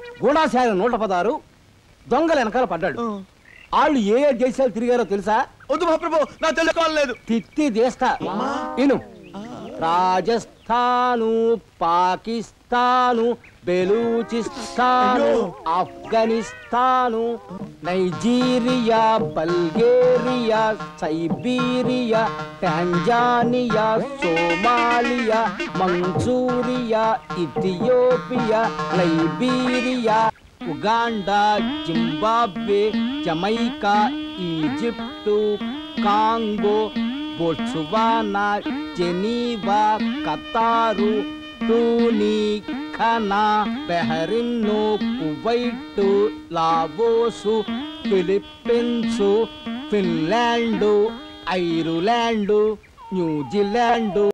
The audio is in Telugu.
గూఢాశాల నూట పదారు దొంగల వెనకాల పడ్డాడు వాళ్ళు ఏ ఏ దేశాలు తిరిగారో తెలుసా వద్దు మహాప్రభు నా తెలుసుకోలేదు తిత్తి దేస్తా ఇను Rajasthan Pakistan Balochistan Afghanistan Nigeria Bulgaria Siberia Tanzania Somalia Manchuria Ethiopia Liberia Uganda Zimbabwe Jamaica Egypt Congo Botswana Geneva Qatar టూనీ Ghana Bahrain Kuwait Laos Philippines Finland Ireland New Zealand